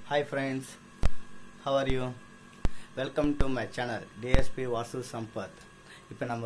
Hi friends, how are you? Welcome to my channel DSP Vasu Sampath இப்போ நம்ம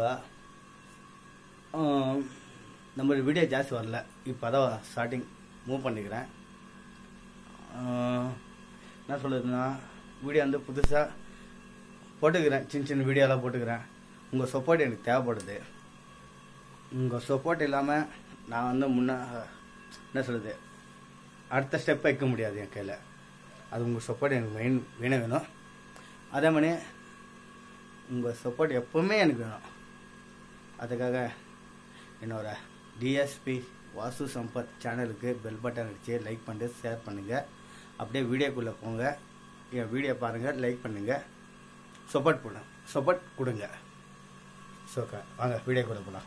ஆம், நம்ம வீடியோ ஜாஸ்தி வரல இப்போ அதான் ஸ்டார்டிங் மூவ் பண்ணிக்கிறேன் ஆ, என்ன சொல்லுதுன்னா வீடியோ வந்து புதுசாக போட்டுக்கிறேன் சின்ன சின்ன வீடியோலாம் போட்டுக்கிறேன் உங்கள் சப்போர்ட் எனக்கு தேவைப்படுது உங்கள் சப்போர்ட் இல்லாமல் நான் வந்து முன்ன என்ன சொல்லுது அடுத்த ஸ்டெப் வைக்க முடியாது என் கையில் அது உங்கள் சப்போர்ட் எனக்கு மெயின் வேணும் வேணும் அதே மாதிரி உங்கள் சப்போர்ட் எப்பவுமே எனக்கு வேணும் அதுக்காக என்னோட டிஎஸ்பி வாசு சம்பத் சேனலுக்கு பெல் பட்டன் அடிச்சு லைக் பண்ணிட்டு ஷேர் பண்ணுங்கள் அப்படியே வீடியோக்குள்ளே போங்க என் வீடியோ பாருங்கள் லைக் பண்ணுங்கள் சப்போர்ட் பண்ணுங்க சப்போர்ட் கொடுங்க ஸோ வாங்க வீடியோக்குள்ளே போகலாம்